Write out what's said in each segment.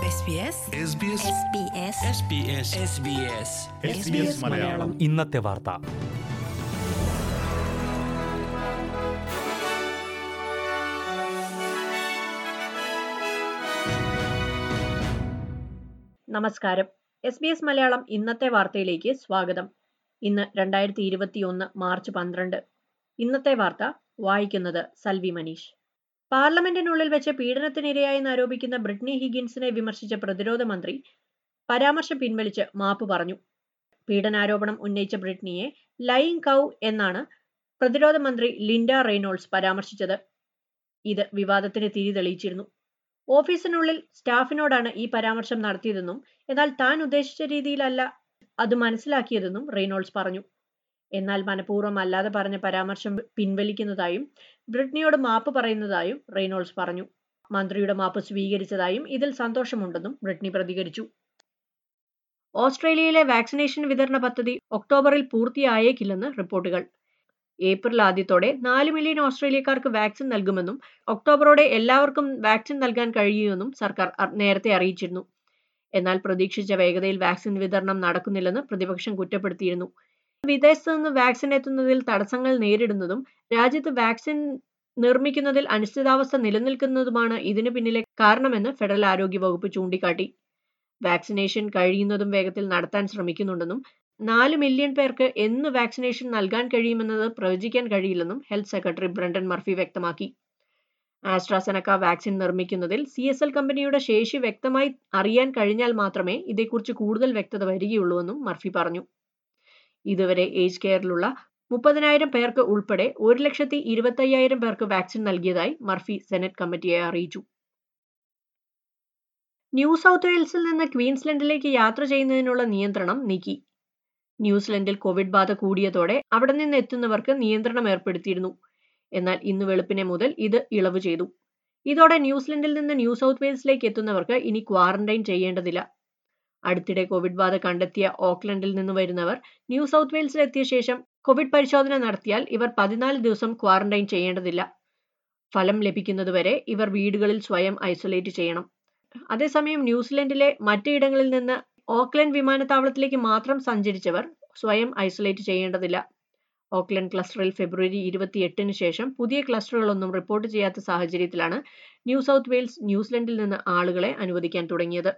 SBS SBS SBS SBS SBS SBS Malayalam ഇന്നത്തെ വാർത്ത നമസ്കാരം എസ് ബി എസ് മലയാളം ഇന്നത്തെ വാർത്തയിലേക്ക് സ്വാഗതം ഇന്ന് രണ്ടായിരത്തി ഇരുപത്തി ഒന്ന് മാർച്ച് പന്ത്രണ്ട് ഇന്നത്തെ വാർത്ത വായിക്കുന്നത് സൽവി മനീഷ് പാർലമെന്റിനുള്ളിൽ വെച്ച് പീഡനത്തിനിരയായെന്ന് ആരോപിക്കുന്ന ബ്രിട്നി ഹിഗിൻസിനെ വിമർശിച്ച പ്രതിരോധ മന്ത്രി പരാമർശം പിൻവലിച്ച് മാപ്പ് പറഞ്ഞു പീഡനാരോപണം ഉന്നയിച്ച ബ്രിട്നിയെ ലൈങ് കൗ എന്നാണ് പ്രതിരോധ മന്ത്രി ലിൻഡ റെയ്നോൾഡ്സ് പരാമർശിച്ചത് ഇത് വിവാദത്തിന് തിരി തെളിയിച്ചിരുന്നു ഓഫീസിനുള്ളിൽ സ്റ്റാഫിനോടാണ് ഈ പരാമർശം നടത്തിയതെന്നും എന്നാൽ താൻ ഉദ്ദേശിച്ച രീതിയിലല്ല അത് മനസ്സിലാക്കിയതെന്നും റെയ്നോൾഡ്സ് പറഞ്ഞു എന്നാൽ മനഃപൂർവ്വം അല്ലാതെ പറഞ്ഞ പരാമർശം പിൻവലിക്കുന്നതായും ബ്രിട്നിയോട് മാപ്പ് പറയുന്നതായും റെയ്നോൾഡ്സ് പറഞ്ഞു മന്ത്രിയുടെ മാപ്പ് സ്വീകരിച്ചതായും ഇതിൽ സന്തോഷമുണ്ടെന്നും ബ്രിട്നി പ്രതികരിച്ചു ഓസ്ട്രേലിയയിലെ വാക്സിനേഷൻ വിതരണ പദ്ധതി ഒക്ടോബറിൽ പൂർത്തിയായേക്കില്ലെന്ന് റിപ്പോർട്ടുകൾ ഏപ്രിൽ ആദ്യത്തോടെ നാല് മില്യൺ ഓസ്ട്രേലിയക്കാർക്ക് വാക്സിൻ നൽകുമെന്നും ഒക്ടോബറോടെ എല്ലാവർക്കും വാക്സിൻ നൽകാൻ കഴിയുമെന്നും സർക്കാർ അ- നേരത്തെ അറിയിച്ചിരുന്നു എന്നാൽ പ്രതീക്ഷിച്ച വേഗതയിൽ വാക്സിൻ വിതരണം നടക്കുന്നില്ലെന്ന് പ്രതിപക്ഷം കുറ്റപ്പെടുത്തിയിരുന്നു വിദേശത്തു നിന്ന് വാക്സിൻ എത്തുന്നതിൽ തടസ്സങ്ങൾ നേരിടുന്നതും രാജ്യത്ത് വാക്സിൻ നിർമ്മിക്കുന്നതിൽ അനിശ്ചിതാവസ്ഥ നിലനിൽക്കുന്നതുമാണ് ഇതിനു പിന്നിലെ കാരണമെന്ന് ഫെഡറൽ ആരോഗ്യ വകുപ്പ് ചൂണ്ടിക്കാട്ടി വാക്സിനേഷൻ കഴിയുന്നതും വേഗത്തിൽ നടത്താൻ ശ്രമിക്കുന്നുണ്ടെന്നും നാല് മില്യൺ പേർക്ക് എന്ന് വാക്സിനേഷൻ നൽകാൻ കഴിയുമെന്നത് പ്രവചിക്കാൻ കഴിയില്ലെന്നും ഹെൽത്ത് സെക്രട്ടറി ബ്രണ്ടൻ മർഫി വ്യക്തമാക്കി ആസ്ട്രാസെനക്ക വാക്സിൻ നിർമ്മിക്കുന്നതിൽ സി എസ് എൽ കമ്പനിയുടെ ശേഷി വ്യക്തമായി അറിയാൻ കഴിഞ്ഞാൽ മാത്രമേ ഇതേക്കുറിച്ച് കൂടുതൽ വ്യക്തത വരികയുള്ളൂവെന്നും മർഫി പറഞ്ഞു ഇതുവരെ ഏജ് കെയറിലുള്ള മുപ്പതിനായിരം പേർക്ക് ഉൾപ്പെടെ ഒരു ലക്ഷത്തി ഇരുപത്തയ്യായിരം പേർക്ക് വാക്സിൻ നൽകിയതായി മർഫി സെനറ്റ് കമ്മിറ്റിയെ അറിയിച്ചു ന്യൂ സൗത്ത് വെയിൽസിൽ നിന്ന് ക്വീൻസ്ലൻഡിലേക്ക് യാത്ര ചെയ്യുന്നതിനുള്ള നിയന്ത്രണം നീക്കി ന്യൂസിലൻഡിൽ കോവിഡ് ബാധ കൂടിയതോടെ അവിടെ നിന്ന് എത്തുന്നവർക്ക് നിയന്ത്രണം ഏർപ്പെടുത്തിയിരുന്നു എന്നാൽ ഇന്ന് വെളുപ്പിനെ മുതൽ ഇത് ഇളവ് ചെയ്തു ഇതോടെ ന്യൂസിലൻഡിൽ നിന്ന് ന്യൂ സൗത്ത് വെയിൽസിലേക്ക് എത്തുന്നവർക്ക് ഇനി ക്വാറന്റൈൻ ചെയ്യേണ്ടതില്ല അടുത്തിടെ കോവിഡ് ബാധ കണ്ടെത്തിയ ഓക്ലൻഡിൽ നിന്ന് വരുന്നവർ ന്യൂ സൗത്ത് വെയിൽസിൽ എത്തിയ ശേഷം കോവിഡ് പരിശോധന നടത്തിയാൽ ഇവർ പതിനാല് ദിവസം ക്വാറന്റൈൻ ചെയ്യേണ്ടതില്ല ഫലം ലഭിക്കുന്നതുവരെ ഇവർ വീടുകളിൽ സ്വയം ഐസൊലേറ്റ് ചെയ്യണം അതേസമയം ന്യൂസിലൻഡിലെ മറ്റിടങ്ങളിൽ നിന്ന് ഓക്ലൻഡ് വിമാനത്താവളത്തിലേക്ക് മാത്രം സഞ്ചരിച്ചവർ സ്വയം ഐസൊലേറ്റ് ചെയ്യേണ്ടതില്ല ഓക്ലൻഡ് ക്ലസ്റ്ററിൽ ഫെബ്രുവരി ഇരുപത്തിയെട്ടിന് ശേഷം പുതിയ ക്ലസ്റ്ററുകളൊന്നും റിപ്പോർട്ട് ചെയ്യാത്ത സാഹചര്യത്തിലാണ് ന്യൂ സൗത്ത് വെയിൽസ് ന്യൂസിലൻഡിൽ നിന്ന് ആളുകളെ അനുവദിക്കാൻ തുടങ്ങിയത്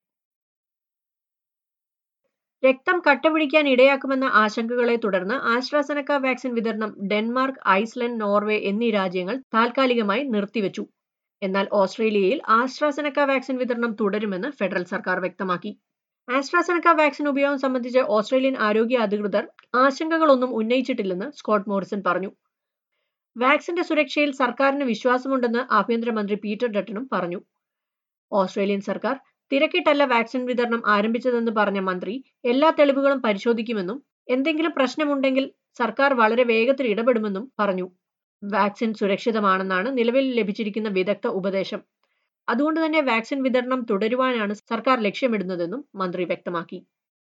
രക്തം കട്ടപിടിക്കാൻ ഇടയാക്കുമെന്ന ആശങ്കകളെ തുടർന്ന് ആസ്ട്രാസെനക്ക വാക്സിൻ വിതരണം ഡെൻമാർക്ക് ഐസ്ലൻഡ് നോർവേ എന്നീ രാജ്യങ്ങൾ താൽക്കാലികമായി നിർത്തിവെച്ചു എന്നാൽ ഓസ്ട്രേലിയയിൽ ആസ്ട്രാസെനക്ക വാക്സിൻ വിതരണം തുടരുമെന്ന് ഫെഡറൽ സർക്കാർ വ്യക്തമാക്കി ആസ്ട്രാസെനക്ക വാക്സിൻ ഉപയോഗം സംബന്ധിച്ച് ഓസ്ട്രേലിയൻ ആരോഗ്യ അധികൃതർ ആശങ്കകളൊന്നും ഉന്നയിച്ചിട്ടില്ലെന്ന് സ്കോട്ട് മോറിസൺ പറഞ്ഞു വാക്സിന്റെ സുരക്ഷയിൽ സർക്കാരിന് വിശ്വാസമുണ്ടെന്ന് ആഭ്യന്തരമന്ത്രി പീറ്റർ ഡട്ടനും പറഞ്ഞു ഓസ്ട്രേലിയൻ സർക്കാർ തിരക്കിട്ടല്ല വാക്സിൻ വിതരണം ആരംഭിച്ചതെന്ന് പറഞ്ഞ മന്ത്രി എല്ലാ തെളിവുകളും പരിശോധിക്കുമെന്നും എന്തെങ്കിലും പ്രശ്നമുണ്ടെങ്കിൽ സർക്കാർ വളരെ വേഗത്തിൽ ഇടപെടുമെന്നും പറഞ്ഞു വാക്സിൻ സുരക്ഷിതമാണെന്നാണ് നിലവിൽ ലഭിച്ചിരിക്കുന്ന വിദഗ്ധ ഉപദേശം അതുകൊണ്ട് തന്നെ വാക്സിൻ വിതരണം തുടരുവാനാണ് സർക്കാർ ലക്ഷ്യമിടുന്നതെന്നും മന്ത്രി വ്യക്തമാക്കി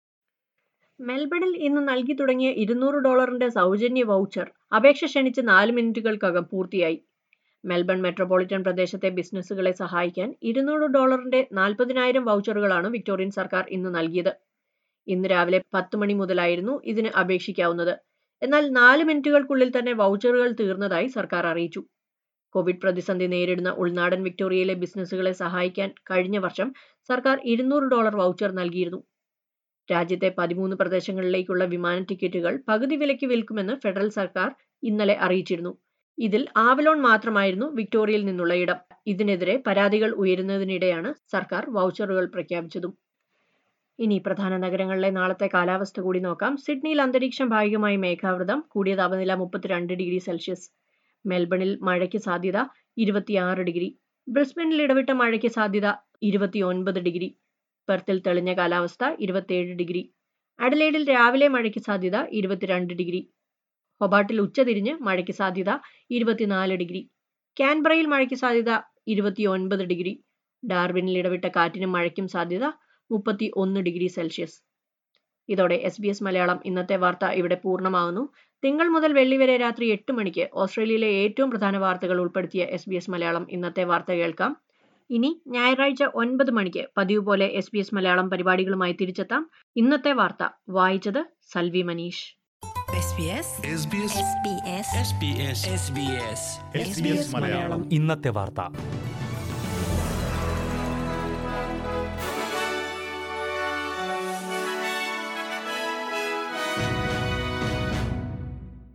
മെൽബണിൽ ഇന്ന് നൽകി തുടങ്ങിയ ഇരുന്നൂറ് ഡോളറിന്റെ സൗജന്യ വൗച്ചർ അപേക്ഷ ക്ഷണിച്ച് നാല് മിനിറ്റുകൾക്കകം പൂർത്തിയായി മെൽബൺ മെട്രോപൊളിറ്റൻ പ്രദേശത്തെ ബിസിനസ്സുകളെ സഹായിക്കാൻ ഇരുന്നൂറ് ഡോളറിന്റെ നാൽപ്പതിനായിരം വൗച്ചറുകളാണ് വിക്ടോറിയൻ സർക്കാർ ഇന്ന് നൽകിയത് ഇന്ന് രാവിലെ പത്ത് മണി മുതലായിരുന്നു ഇതിന് അപേക്ഷിക്കാവുന്നത് എന്നാൽ നാല് മിനിറ്റുകൾക്കുള്ളിൽ തന്നെ വൗച്ചറുകൾ തീർന്നതായി സർക്കാർ അറിയിച്ചു കോവിഡ് പ്രതിസന്ധി നേരിടുന്ന ഉൾനാടൻ വിക്ടോറിയയിലെ ബിസിനസ്സുകളെ സഹായിക്കാൻ കഴിഞ്ഞ വർഷം സർക്കാർ ഇരുന്നൂറ് ഡോളർ വൗച്ചർ നൽകിയിരുന്നു രാജ്യത്തെ പതിമൂന്ന് പ്രദേശങ്ങളിലേക്കുള്ള വിമാന ടിക്കറ്റുകൾ പകുതി വിലയ്ക്ക് വിൽക്കുമെന്ന് ഫെഡറൽ സർക്കാർ ഇന്നലെ അറിയിച്ചിരുന്നു ഇതിൽ ആവലോൺ മാത്രമായിരുന്നു വിക്ടോറിയയിൽ നിന്നുള്ള ഇടം ഇതിനെതിരെ പരാതികൾ ഉയരുന്നതിനിടെയാണ് സർക്കാർ വൗച്ചറുകൾ പ്രഖ്യാപിച്ചതും ഇനി പ്രധാന നഗരങ്ങളിലെ നാളത്തെ കാലാവസ്ഥ കൂടി നോക്കാം സിഡ്നിയിൽ അന്തരീക്ഷം ഭാഗികമായി മേഘാവൃതം കൂടിയ താപനില മുപ്പത്തിരണ്ട് ഡിഗ്രി സെൽഷ്യസ് മെൽബണിൽ മഴയ്ക്ക് സാധ്യത ഇരുപത്തിയാറ് ഡിഗ്രി ബ്രിസ്ബനിൽ ഇടവിട്ട മഴയ്ക്ക് സാധ്യത ഇരുപത്തിയൊൻപത് ഡിഗ്രി പെർത്തിൽ തെളിഞ്ഞ കാലാവസ്ഥ ഇരുപത്തിയേഴ് ഡിഗ്രി അഡലേഡിൽ രാവിലെ മഴയ്ക്ക് സാധ്യത ഇരുപത്തിരണ്ട് ഡിഗ്രി ഹൊബാട്ടിൽ ഉച്ചതിരിഞ്ഞ് മഴയ്ക്ക് സാധ്യത ഇരുപത്തിനാല് ഡിഗ്രി കാൻബറയിൽ മഴയ്ക്ക് സാധ്യത ഇരുപത്തിയൊൻപത് ഡിഗ്രി ഡാർവിനിൽ ഇടവിട്ട കാറ്റിനും മഴയ്ക്കും സാധ്യത മുപ്പത്തി ഒന്ന് ഡിഗ്രി സെൽഷ്യസ് ഇതോടെ എസ് ബി എസ് മലയാളം ഇന്നത്തെ വാർത്ത ഇവിടെ പൂർണ്ണമാവുന്നു തിങ്കൾ മുതൽ വെള്ളി വരെ രാത്രി എട്ട് മണിക്ക് ഓസ്ട്രേലിയയിലെ ഏറ്റവും പ്രധാന വാർത്തകൾ ഉൾപ്പെടുത്തിയ എസ് ബി എസ് മലയാളം ഇന്നത്തെ വാർത്ത കേൾക്കാം ഇനി ഞായറാഴ്ച ഒൻപത് മണിക്ക് പതിവ് പോലെ എസ് ബി എസ് മലയാളം പരിപാടികളുമായി തിരിച്ചെത്താം ഇന്നത്തെ വാർത്ത വായിച്ചത് Salvi Manish SBS SBS SBS SBS SBS SBS Malayalam ഇന്നത്തെ വാർത്ത